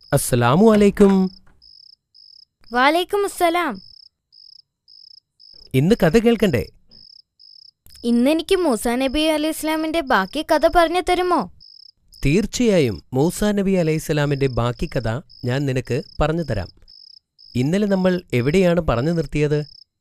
അസ്സലാമു അലൈക്കും വാലേക്കും അസ്സലാം ഇന്ന് കഥ കേൾക്കണ്ടേ ഇന്ന് എനിക്ക് മൂസാ നബി അലൈഹി ഇസ്ലാമിന്റെ ബാക്കി കഥ പറഞ്ഞു തരുമോ തീർച്ചയായും മൂസാ നബി അലൈഹിസ്സലാമിന്റെ ബാക്കി കഥ ഞാൻ നിനക്ക് പറഞ്ഞു തരാം ഇന്നലെ നമ്മൾ എവിടെയാണ് പറഞ്ഞു നിർത്തിയത്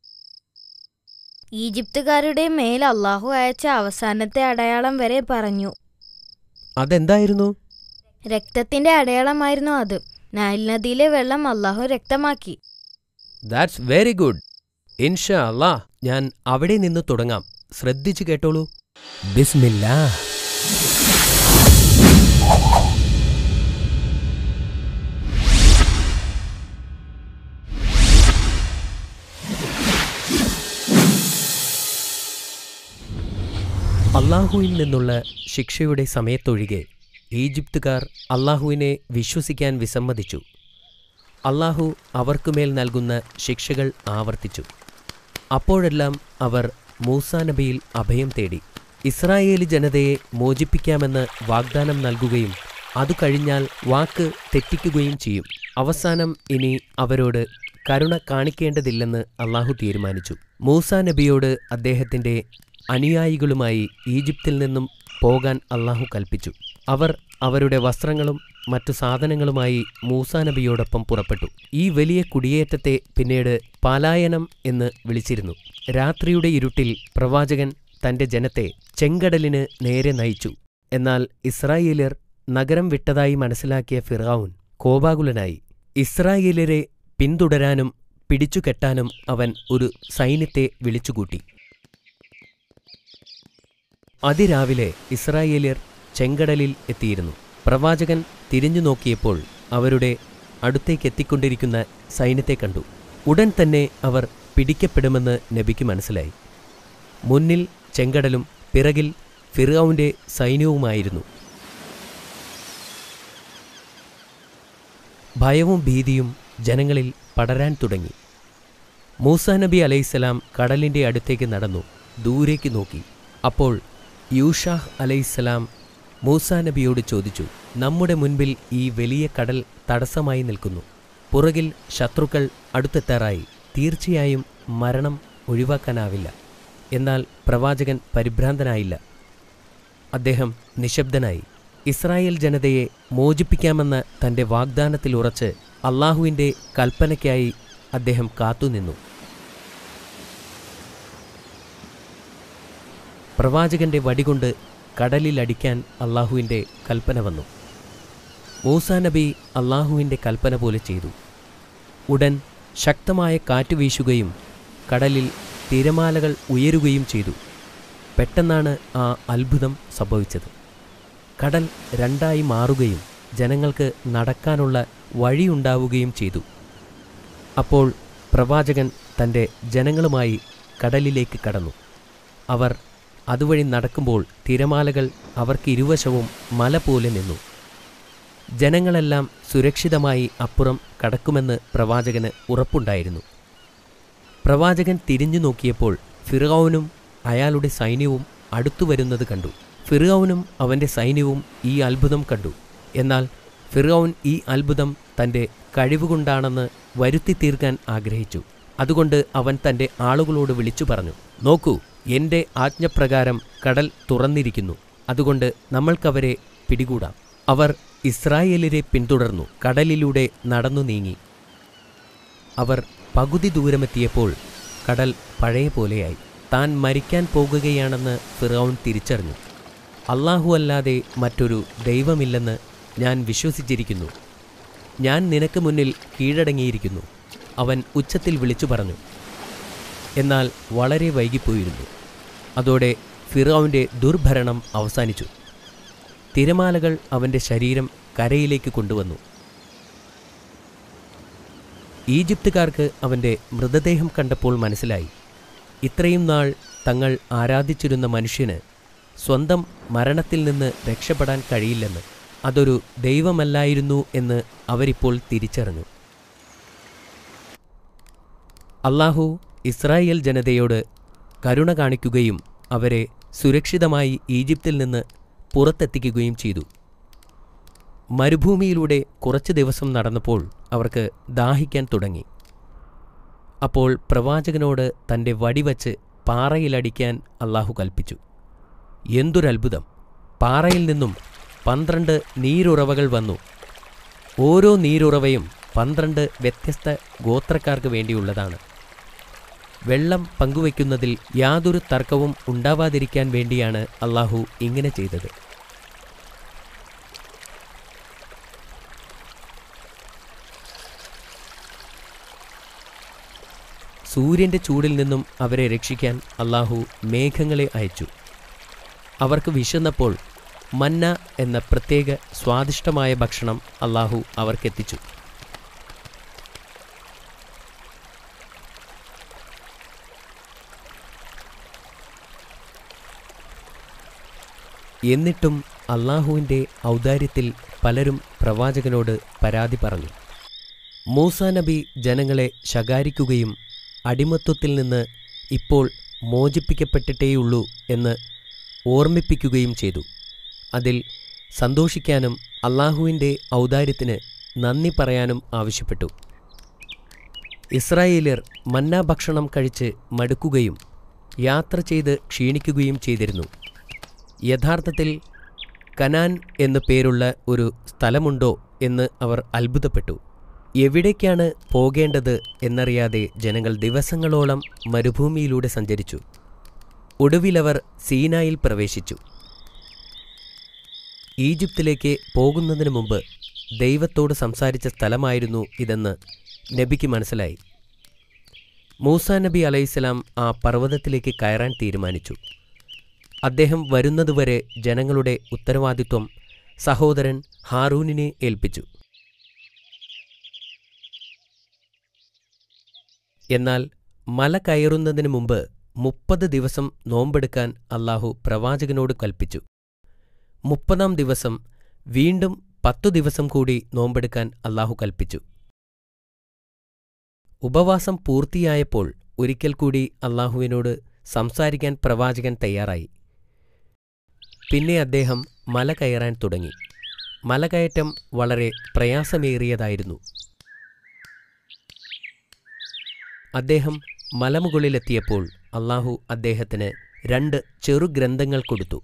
ഈജിപ്തുകാരുടെ മേൽ അള്ളാഹു അയച്ച അവസാനത്തെ അടയാളം വരെ പറഞ്ഞു അതെന്തായിരുന്നു രക്തത്തിന്റെ അടയാളമായിരുന്നു അത് നൈൽ നദിയിലെ വെള്ളം അള്ളാഹു രക്തമാക്കി ദാറ്റ്സ് വെരി ഗുഡ് ഇൻഷാ അല്ലാ ഞാൻ അവിടെ നിന്ന് തുടങ്ങാം ശ്രദ്ധിച്ചു കേട്ടോളൂ ബിസ്മില്ലാ അള്ളാഹുവിൽ നിന്നുള്ള ശിക്ഷയുടെ സമയത്തൊഴികെ ഈജിപ്തുകാർ അള്ളാഹുവിനെ വിശ്വസിക്കാൻ വിസമ്മതിച്ചു അള്ളാഹു അവർക്കുമേൽ നൽകുന്ന ശിക്ഷകൾ ആവർത്തിച്ചു അപ്പോഴെല്ലാം അവർ മൂസാ നബിയിൽ അഭയം തേടി ഇസ്രായേലി ജനതയെ മോചിപ്പിക്കാമെന്ന് വാഗ്ദാനം നൽകുകയും അതു കഴിഞ്ഞാൽ വാക്ക് തെറ്റിക്കുകയും ചെയ്യും അവസാനം ഇനി അവരോട് കരുണ കാണിക്കേണ്ടതില്ലെന്ന് അള്ളാഹു തീരുമാനിച്ചു മൂസാ നബിയോട് അദ്ദേഹത്തിന്റെ അനുയായികളുമായി ഈജിപ്തിൽ നിന്നും പോകാൻ അള്ളാഹു കൽപ്പിച്ചു അവർ അവരുടെ വസ്ത്രങ്ങളും മറ്റു സാധനങ്ങളുമായി മൂസാ നബിയോടൊപ്പം പുറപ്പെട്ടു ഈ വലിയ കുടിയേറ്റത്തെ പിന്നീട് പാലായനം എന്ന് വിളിച്ചിരുന്നു രാത്രിയുടെ ഇരുട്ടിൽ പ്രവാചകൻ തന്റെ ജനത്തെ ചെങ്കടലിന് നേരെ നയിച്ചു എന്നാൽ ഇസ്രായേലിയർ നഗരം വിട്ടതായി മനസ്സിലാക്കിയ ഫിറാവുൻ കോപാകുലനായി ഇസ്രായേലിയരെ പിന്തുടരാനും പിടിച്ചുകെട്ടാനും അവൻ ഒരു സൈന്യത്തെ വിളിച്ചുകൂട്ടി അതിരാവിലെ ഇസ്രായേലിയർ ചെങ്കടലിൽ എത്തിയിരുന്നു പ്രവാചകൻ തിരിഞ്ഞു നോക്കിയപ്പോൾ അവരുടെ അടുത്തേക്കെത്തിക്കൊണ്ടിരിക്കുന്ന സൈന്യത്തെ കണ്ടു ഉടൻ തന്നെ അവർ പിടിക്കപ്പെടുമെന്ന് നബിക്ക് മനസ്സിലായി മുന്നിൽ ചെങ്കടലും പിറകിൽ ഫിറൌന്റെ സൈന്യവുമായിരുന്നു ഭയവും ഭീതിയും ജനങ്ങളിൽ പടരാൻ തുടങ്ങി മൂസാ നബി അലൈഹിസ്സലാം കടലിന്റെ അടുത്തേക്ക് നടന്നു ദൂരേക്ക് നോക്കി അപ്പോൾ യൂഷാഹ് അലൈഹിസ്സലാം മൂസാ നബിയോട് ചോദിച്ചു നമ്മുടെ മുൻപിൽ ഈ വലിയ കടൽ തടസ്സമായി നിൽക്കുന്നു പുറകിൽ ശത്രുക്കൾ അടുത്തെത്താറായി തീർച്ചയായും മരണം ഒഴിവാക്കാനാവില്ല എന്നാൽ പ്രവാചകൻ പരിഭ്രാന്തനായില്ല അദ്ദേഹം നിശബ്ദനായി ഇസ്രായേൽ ജനതയെ മോചിപ്പിക്കാമെന്ന തന്റെ വാഗ്ദാനത്തിൽ ഉറച്ച് അള്ളാഹുവിന്റെ കൽപ്പനയ്ക്കായി അദ്ദേഹം കാത്തുനിന്നു പ്രവാചകന്റെ വടികൊണ്ട് കടലിലടിക്കാൻ അള്ളാഹുവിന്റെ കൽപ്പന വന്നു മൂസാ നബി അള്ളാഹുവിന്റെ കൽപ്പന പോലെ ചെയ്തു ഉടൻ ശക്തമായ കാറ്റ് വീശുകയും കടലിൽ തിരമാലകൾ ഉയരുകയും ചെയ്തു പെട്ടെന്നാണ് ആ അത്ഭുതം സംഭവിച്ചത് കടൽ രണ്ടായി മാറുകയും ജനങ്ങൾക്ക് നടക്കാനുള്ള വഴിയുണ്ടാവുകയും ചെയ്തു അപ്പോൾ പ്രവാചകൻ തൻ്റെ ജനങ്ങളുമായി കടലിലേക്ക് കടന്നു അവർ അതുവഴി നടക്കുമ്പോൾ തിരമാലകൾ അവർക്ക് ഇരുവശവും മല പോലെ നിന്നു ജനങ്ങളെല്ലാം സുരക്ഷിതമായി അപ്പുറം കടക്കുമെന്ന് പ്രവാചകന് ഉറപ്പുണ്ടായിരുന്നു പ്രവാചകൻ തിരിഞ്ഞു നോക്കിയപ്പോൾ ഫിറൌനും അയാളുടെ സൈന്യവും അടുത്തുവരുന്നത് കണ്ടു ഫിറൌനും അവൻ്റെ സൈന്യവും ഈ അത്ഭുതം കണ്ടു എന്നാൽ ഫിറൌൻ ഈ അത്ഭുതം തൻ്റെ കഴിവുകൊണ്ടാണെന്ന് വരുത്തി തീർക്കാൻ ആഗ്രഹിച്ചു അതുകൊണ്ട് അവൻ തൻ്റെ ആളുകളോട് വിളിച്ചു പറഞ്ഞു നോക്കൂ എൻ്റെ ആജ്ഞപ്രകാരം കടൽ തുറന്നിരിക്കുന്നു അതുകൊണ്ട് നമ്മൾക്കവരെ പിടികൂടാം അവർ ഇസ്രായേലിനെ പിന്തുടർന്നു കടലിലൂടെ നടന്നു നീങ്ങി അവർ പകുതി ദൂരമെത്തിയപ്പോൾ കടൽ പഴയ പോലെയായി താൻ മരിക്കാൻ പോകുകയാണെന്ന് ഫിറൌൻ തിരിച്ചറിഞ്ഞു അല്ലാഹു അല്ലാതെ മറ്റൊരു ദൈവമില്ലെന്ന് ഞാൻ വിശ്വസിച്ചിരിക്കുന്നു ഞാൻ നിനക്ക് മുന്നിൽ കീഴടങ്ങിയിരിക്കുന്നു അവൻ ഉച്ചത്തിൽ വിളിച്ചു പറഞ്ഞു എന്നാൽ വളരെ വൈകിപ്പോയിരുന്നു അതോടെ ഫിറൌന്റെ ദുർഭരണം അവസാനിച്ചു തിരമാലകൾ അവന്റെ ശരീരം കരയിലേക്ക് കൊണ്ടുവന്നു ഈജിപ്തുകാർക്ക് അവന്റെ മൃതദേഹം കണ്ടപ്പോൾ മനസ്സിലായി ഇത്രയും നാൾ തങ്ങൾ ആരാധിച്ചിരുന്ന മനുഷ്യന് സ്വന്തം മരണത്തിൽ നിന്ന് രക്ഷപ്പെടാൻ കഴിയില്ലെന്ന് അതൊരു ദൈവമല്ലായിരുന്നു എന്ന് അവരിപ്പോൾ തിരിച്ചറിഞ്ഞു അള്ളാഹു ഇസ്രായേൽ ജനതയോട് കരുണ കാണിക്കുകയും അവരെ സുരക്ഷിതമായി ഈജിപ്തിൽ നിന്ന് പുറത്തെത്തിക്കുകയും ചെയ്തു മരുഭൂമിയിലൂടെ കുറച്ച് ദിവസം നടന്നപ്പോൾ അവർക്ക് ദാഹിക്കാൻ തുടങ്ങി അപ്പോൾ പ്രവാചകനോട് തൻ്റെ വടിവച്ച് പാറയിലടിക്കാൻ അള്ളാഹു കൽപ്പിച്ചു എന്തൊരത്ഭുതം പാറയിൽ നിന്നും പന്ത്രണ്ട് നീരുറവകൾ വന്നു ഓരോ നീരുറവയും പന്ത്രണ്ട് വ്യത്യസ്ത ഗോത്രക്കാർക്ക് വേണ്ടിയുള്ളതാണ് വെള്ളം പങ്കുവയ്ക്കുന്നതിൽ യാതൊരു തർക്കവും ഉണ്ടാവാതിരിക്കാൻ വേണ്ടിയാണ് അള്ളാഹു ഇങ്ങനെ ചെയ്തത് സൂര്യന്റെ ചൂടിൽ നിന്നും അവരെ രക്ഷിക്കാൻ അള്ളാഹു മേഘങ്ങളെ അയച്ചു അവർക്ക് വിശന്നപ്പോൾ മന്ന എന്ന പ്രത്യേക സ്വാദിഷ്ടമായ ഭക്ഷണം അള്ളാഹു അവർക്കെത്തിച്ചു എന്നിട്ടും അള്ളാഹുവിൻ്റെ ഔദാര്യത്തിൽ പലരും പ്രവാചകനോട് പരാതി പറഞ്ഞു മൂസ നബി ജനങ്ങളെ ശകാരിക്കുകയും അടിമത്വത്തിൽ നിന്ന് ഇപ്പോൾ മോചിപ്പിക്കപ്പെട്ടിട്ടേയുള്ളൂ എന്ന് ഓർമ്മിപ്പിക്കുകയും ചെയ്തു അതിൽ സന്തോഷിക്കാനും അള്ളാഹുവിൻ്റെ ഔദാര്യത്തിന് നന്ദി പറയാനും ആവശ്യപ്പെട്ടു ഇസ്രായേലിയർ മന്ന ഭക്ഷണം കഴിച്ച് മടുക്കുകയും യാത്ര ചെയ്ത് ക്ഷീണിക്കുകയും ചെയ്തിരുന്നു യഥാർത്ഥത്തിൽ കനാൻ എന്നു പേരുള്ള ഒരു സ്ഥലമുണ്ടോ എന്ന് അവർ അത്ഭുതപ്പെട്ടു എവിടേക്കാണ് പോകേണ്ടത് എന്നറിയാതെ ജനങ്ങൾ ദിവസങ്ങളോളം മരുഭൂമിയിലൂടെ സഞ്ചരിച്ചു ഒടുവിലവർ സീനായിൽ പ്രവേശിച്ചു ഈജിപ്തിലേക്ക് പോകുന്നതിന് മുമ്പ് ദൈവത്തോട് സംസാരിച്ച സ്ഥലമായിരുന്നു ഇതെന്ന് നബിക്ക് മനസ്സിലായി മൂസ നബി അലൈഹിസ്സലാം ആ പർവ്വതത്തിലേക്ക് കയറാൻ തീരുമാനിച്ചു അദ്ദേഹം വരുന്നതുവരെ ജനങ്ങളുടെ ഉത്തരവാദിത്വം സഹോദരൻ ഹാറൂനിനെ ഏൽപ്പിച്ചു എന്നാൽ മല കയറുന്നതിന് മുമ്പ് മുപ്പത് ദിവസം നോമ്പെടുക്കാൻ അള്ളാഹു പ്രവാചകനോട് കൽപ്പിച്ചു മുപ്പതാം ദിവസം വീണ്ടും പത്തു ദിവസം കൂടി നോമ്പെടുക്കാൻ അള്ളാഹു കൽപ്പിച്ചു ഉപവാസം പൂർത്തിയായപ്പോൾ ഒരിക്കൽ കൂടി അള്ളാഹുവിനോട് സംസാരിക്കാൻ പ്രവാചകൻ തയ്യാറായി പിന്നെ അദ്ദേഹം മല കയറാൻ തുടങ്ങി മലകയറ്റം വളരെ പ്രയാസമേറിയതായിരുന്നു അദ്ദേഹം മലമുകളിലെത്തിയപ്പോൾ അള്ളാഹു അദ്ദേഹത്തിന് രണ്ട് ചെറുഗ്രന്ഥങ്ങൾ കൊടുത്തു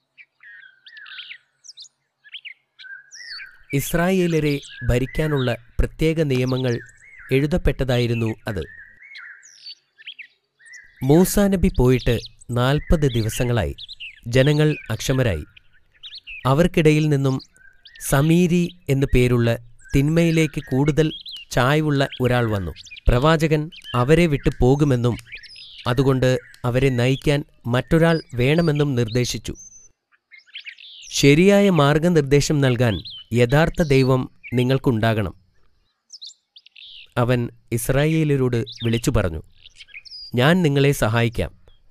ഇസ്രായേലരെ ഭരിക്കാനുള്ള പ്രത്യേക നിയമങ്ങൾ എഴുതപ്പെട്ടതായിരുന്നു അത് മൂസ നബി പോയിട്ട് നാൽപ്പത് ദിവസങ്ങളായി ജനങ്ങൾ അക്ഷമരായി അവർക്കിടയിൽ നിന്നും സമീരി എന്നു പേരുള്ള തിന്മയിലേക്ക് കൂടുതൽ ചായ്വുള്ള ഒരാൾ വന്നു പ്രവാചകൻ അവരെ വിട്ടു പോകുമെന്നും അതുകൊണ്ട് അവരെ നയിക്കാൻ മറ്റൊരാൾ വേണമെന്നും നിർദ്ദേശിച്ചു ശരിയായ മാർഗനിർദ്ദേശം നൽകാൻ യഥാർത്ഥ ദൈവം നിങ്ങൾക്കുണ്ടാകണം അവൻ ഇസ്രായേലരോട് വിളിച്ചു പറഞ്ഞു ഞാൻ നിങ്ങളെ സഹായിക്കാം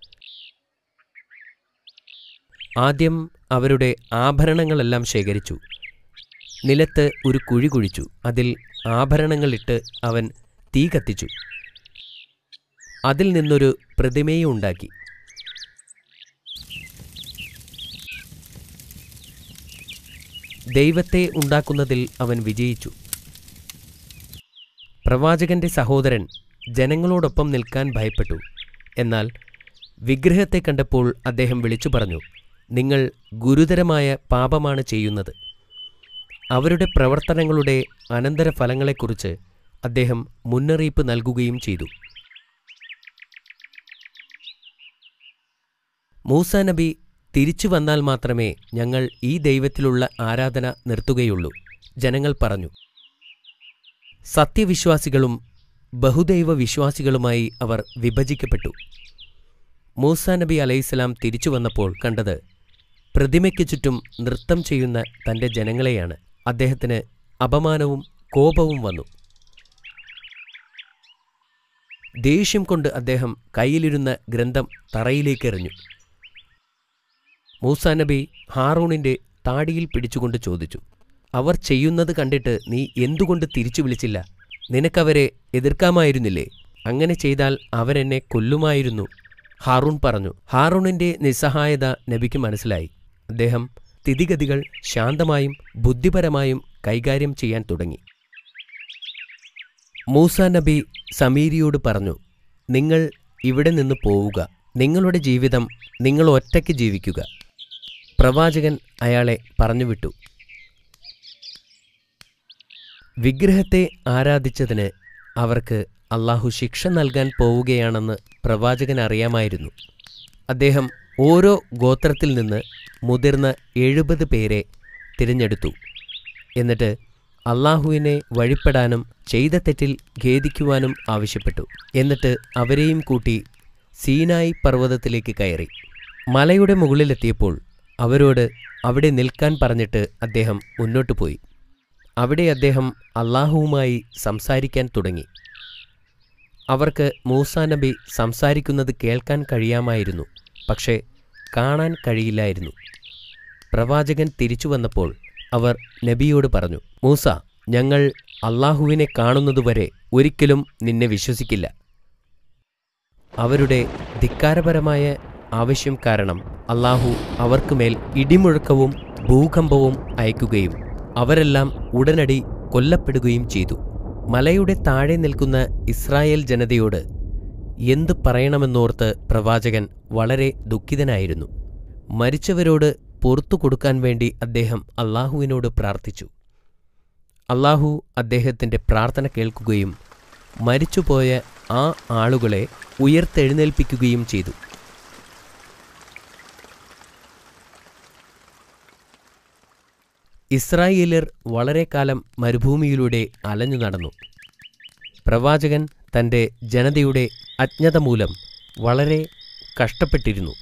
ആദ്യം അവരുടെ ആഭരണങ്ങളെല്ലാം ശേഖരിച്ചു നിലത്ത് ഒരു കുഴി കുഴിച്ചു അതിൽ ആഭരണങ്ങളിട്ട് അവൻ തീ കത്തിച്ചു അതിൽ നിന്നൊരു പ്രതിമയും ഉണ്ടാക്കി ദൈവത്തെ ഉണ്ടാക്കുന്നതിൽ അവൻ വിജയിച്ചു പ്രവാചകന്റെ സഹോദരൻ ജനങ്ങളോടൊപ്പം നിൽക്കാൻ ഭയപ്പെട്ടു എന്നാൽ വിഗ്രഹത്തെ കണ്ടപ്പോൾ അദ്ദേഹം വിളിച്ചു പറഞ്ഞു നിങ്ങൾ ഗുരുതരമായ പാപമാണ് ചെയ്യുന്നത് അവരുടെ പ്രവർത്തനങ്ങളുടെ അനന്തരഫലങ്ങളെക്കുറിച്ച് അദ്ദേഹം മുന്നറിയിപ്പ് നൽകുകയും ചെയ്തു മൂസ നബി തിരിച്ചു വന്നാൽ മാത്രമേ ഞങ്ങൾ ഈ ദൈവത്തിലുള്ള ആരാധന നിർത്തുകയുള്ളൂ ജനങ്ങൾ പറഞ്ഞു സത്യവിശ്വാസികളും ബഹുദൈവ വിശ്വാസികളുമായി അവർ വിഭജിക്കപ്പെട്ടു മൂസ നബി അലൈഹിസ്സലാം തിരിച്ചു വന്നപ്പോൾ കണ്ടത് പ്രതിമയ്ക്ക് ചുറ്റും നൃത്തം ചെയ്യുന്ന തൻ്റെ ജനങ്ങളെയാണ് അദ്ദേഹത്തിന് അപമാനവും കോപവും വന്നു ദേഷ്യം കൊണ്ട് അദ്ദേഹം കയ്യിലിരുന്ന ഗ്രന്ഥം തറയിലേക്ക് എറിഞ്ഞു മൂസാ നബി ഹാറൂണിന്റെ താടിയിൽ പിടിച്ചുകൊണ്ട് ചോദിച്ചു അവർ ചെയ്യുന്നത് കണ്ടിട്ട് നീ എന്തുകൊണ്ട് തിരിച്ചു വിളിച്ചില്ല നിനക്കവരെ എതിർക്കാമായിരുന്നില്ലേ അങ്ങനെ ചെയ്താൽ അവരെന്നെ കൊല്ലുമായിരുന്നു ഹാറൂൺ പറഞ്ഞു ഹാറൂണിന്റെ നിസ്സഹായത നബിക്ക് മനസ്സിലായി അദ്ദേഹം സ്ഥിതിഗതികൾ ശാന്തമായും ബുദ്ധിപരമായും കൈകാര്യം ചെയ്യാൻ തുടങ്ങി മൂസ നബി സമീരിയോട് പറഞ്ഞു നിങ്ങൾ ഇവിടെ നിന്ന് പോവുക നിങ്ങളുടെ ജീവിതം നിങ്ങൾ ഒറ്റയ്ക്ക് ജീവിക്കുക പ്രവാചകൻ അയാളെ പറഞ്ഞുവിട്ടു വിഗ്രഹത്തെ ആരാധിച്ചതിന് അവർക്ക് അള്ളാഹു ശിക്ഷ നൽകാൻ പോവുകയാണെന്ന് പ്രവാചകൻ അറിയാമായിരുന്നു അദ്ദേഹം ഓരോ ഗോത്രത്തിൽ നിന്ന് മുതിർന്ന എഴുപത് പേരെ തിരഞ്ഞെടുത്തു എന്നിട്ട് അള്ളാഹുവിനെ വഴിപ്പെടാനും ചെയ്ത തെറ്റിൽ ഖേദിക്കുവാനും ആവശ്യപ്പെട്ടു എന്നിട്ട് അവരെയും കൂട്ടി സീനായി പർവ്വതത്തിലേക്ക് കയറി മലയുടെ മുകളിലെത്തിയപ്പോൾ അവരോട് അവിടെ നിൽക്കാൻ പറഞ്ഞിട്ട് അദ്ദേഹം മുന്നോട്ടു പോയി അവിടെ അദ്ദേഹം അള്ളാഹുവുമായി സംസാരിക്കാൻ തുടങ്ങി അവർക്ക് മൂസാ നബി സംസാരിക്കുന്നത് കേൾക്കാൻ കഴിയാമായിരുന്നു പക്ഷേ കാണാൻ കഴിയില്ലായിരുന്നു പ്രവാചകൻ തിരിച്ചു വന്നപ്പോൾ അവർ നബിയോട് പറഞ്ഞു മൂസ ഞങ്ങൾ അള്ളാഹുവിനെ കാണുന്നതുവരെ ഒരിക്കലും നിന്നെ വിശ്വസിക്കില്ല അവരുടെ ധിക്കാരപരമായ ആവശ്യം കാരണം അള്ളാഹു അവർക്കുമേൽ ഇടിമുഴക്കവും ഭൂകമ്പവും അയക്കുകയും അവരെല്ലാം ഉടനടി കൊല്ലപ്പെടുകയും ചെയ്തു മലയുടെ താഴെ നിൽക്കുന്ന ഇസ്രായേൽ ജനതയോട് എന്തു പറയണമെന്നോർത്ത് പ്രവാചകൻ വളരെ ദുഃഖിതനായിരുന്നു മരിച്ചവരോട് പുറത്തു കൊടുക്കാൻ വേണ്ടി അദ്ദേഹം അള്ളാഹുവിനോട് പ്രാർത്ഥിച്ചു അള്ളാഹു അദ്ദേഹത്തിൻ്റെ പ്രാർത്ഥന കേൾക്കുകയും മരിച്ചുപോയ ആ ആളുകളെ ഉയർത്തെഴുന്നേൽപ്പിക്കുകയും ചെയ്തു ഇസ്രായേലിയർ വളരെ കാലം മരുഭൂമിയിലൂടെ അലഞ്ഞു നടന്നു പ്രവാചകൻ തൻ്റെ ജനതയുടെ അജ്ഞത മൂലം വളരെ കഷ്ടപ്പെട്ടിരുന്നു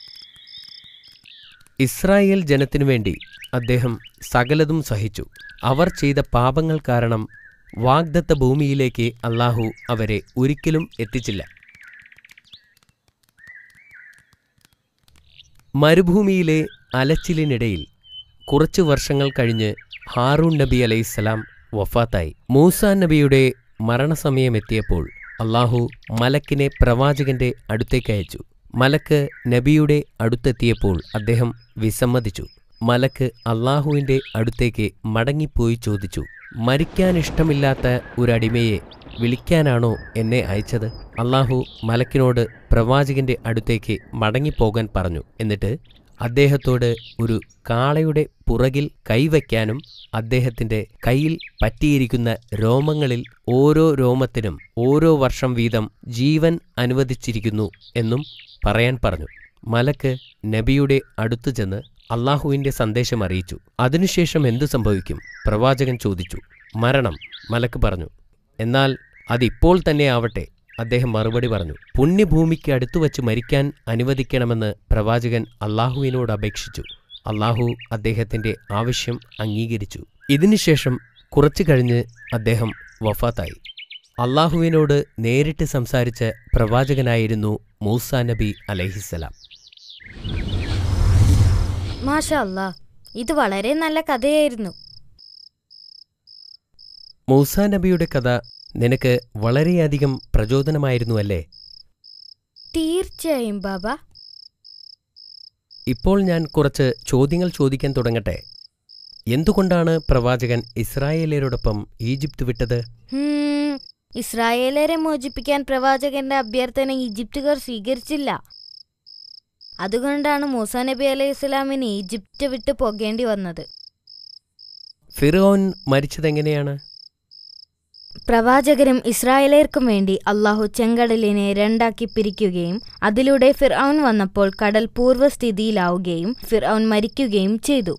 ഇസ്രായേൽ ജനത്തിനു വേണ്ടി അദ്ദേഹം സകലതും സഹിച്ചു അവർ ചെയ്ത പാപങ്ങൾ കാരണം വാഗ്ദത്ത ഭൂമിയിലേക്ക് അള്ളാഹു അവരെ ഒരിക്കലും എത്തിച്ചില്ല മരുഭൂമിയിലെ അലച്ചിലിനിടയിൽ കുറച്ചു വർഷങ്ങൾ കഴിഞ്ഞ് ഹാറൂൺ നബി അലൈഹിസ്സലാം വഫാത്തായി മൂസ നബിയുടെ മരണസമയമെത്തിയപ്പോൾ അള്ളാഹു മലക്കിനെ പ്രവാചകന്റെ അടുത്തേക്ക് അയച്ചു മലക്ക് നബിയുടെ അടുത്തെത്തിയപ്പോൾ അദ്ദേഹം വിസമ്മതിച്ചു മലക്ക് അള്ളാഹുവിന്റെ അടുത്തേക്ക് മടങ്ങിപ്പോയി ചോദിച്ചു മരിക്കാൻ ഇഷ്ടമില്ലാത്ത ഒരടിമയെ വിളിക്കാനാണോ എന്നെ അയച്ചത് അള്ളാഹു മലക്കിനോട് പ്രവാചകന്റെ അടുത്തേക്ക് മടങ്ങിപ്പോകാൻ പറഞ്ഞു എന്നിട്ട് അദ്ദേഹത്തോട് ഒരു കാളയുടെ പുറകിൽ കൈവയ്ക്കാനും അദ്ദേഹത്തിന്റെ കയ്യിൽ പറ്റിയിരിക്കുന്ന രോമങ്ങളിൽ ഓരോ രോമത്തിനും ഓരോ വർഷം വീതം ജീവൻ അനുവദിച്ചിരിക്കുന്നു എന്നും പറയാൻ പറഞ്ഞു മലക്ക് നബിയുടെ അടുത്തു ചെന്ന് അള്ളാഹുവിന്റെ സന്ദേശം അറിയിച്ചു അതിനുശേഷം എന്തു സംഭവിക്കും പ്രവാചകൻ ചോദിച്ചു മരണം മലക്ക് പറഞ്ഞു എന്നാൽ അതിപ്പോൾ തന്നെ ആവട്ടെ അദ്ദേഹം മറുപടി പറഞ്ഞു പുണ്യഭൂമിക്ക് അടുത്തുവച്ച് മരിക്കാൻ അനുവദിക്കണമെന്ന് പ്രവാചകൻ അള്ളാഹുവിനോട് അപേക്ഷിച്ചു അള്ളാഹു അദ്ദേഹത്തിന്റെ ആവശ്യം അംഗീകരിച്ചു ഇതിനുശേഷം കുറച്ചു കഴിഞ്ഞ് അദ്ദേഹം വഫാത്തായി അള്ളാഹുവിനോട് നേരിട്ട് സംസാരിച്ച പ്രവാചകനായിരുന്നു മൂസ നബി അലൈഹിസ്സലാം മാഷ അല്ലാ ഇത് വളരെ നല്ല കഥയായിരുന്നു മൂസ നബിയുടെ കഥ നിനക്ക് വളരെയധികം പ്രചോദനമായിരുന്നു അല്ലേ തീർച്ചയായും ബാബ ഇപ്പോൾ ഞാൻ കുറച്ച് ചോദ്യങ്ങൾ ചോദിക്കാൻ തുടങ്ങട്ടെ എന്തുകൊണ്ടാണ് പ്രവാചകൻ ഇസ്രായേലിയരോടൊപ്പം ഈജിപ്ത് വിട്ടത് ഹും, ഇസ്രായേലരെ മോചിപ്പിക്കാൻ പ്രവാചകന്റെ അഭ്യർത്ഥന ഈജിപ്തുകാർ സ്വീകരിച്ചില്ല അതുകൊണ്ടാണ് മൂസ നബി അലൈഹി ഇസ്ലാമിന് ഈജിപ്റ്റ് വിട്ടു പോകേണ്ടി വന്നത് ഫിറോൻ മരിച്ചതെങ്ങനെയാണ് പ്രവാചകരും ഇസ്രായേലർക്കും വേണ്ടി അള്ളാഹു ചെങ്കടലിനെ രണ്ടാക്കി പിരിക്കുകയും അതിലൂടെ ഫിർഔൻ വന്നപ്പോൾ കടൽ പൂർവ്വസ്ഥിതിയിലാവുകയും ഫിർഔൻ മരിക്കുകയും ചെയ്തു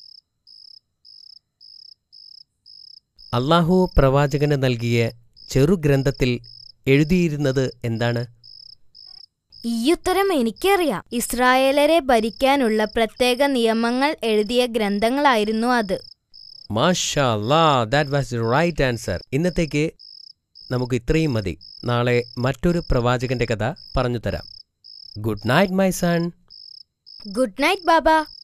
അള്ളാഹു പ്രവാചകന് നൽകിയ ചെറുഗ്രന്ഥത്തിൽ എഴുതിയിരുന്നത് എന്താണ് ഈയുത്തരം എനിക്കറിയാം ഇസ്രായേലരെ ഭരിക്കാനുള്ള പ്രത്യേക നിയമങ്ങൾ എഴുതിയ ഗ്രന്ഥങ്ങളായിരുന്നു അത് മാഷാ that was the right answer ഇന്നത്തേക്ക് നമുക്ക് ഇത്രയും മതി നാളെ മറ്റൊരു പ്രവാചകന്റെ കഥ പറഞ്ഞു തരാം good night my son good night Baba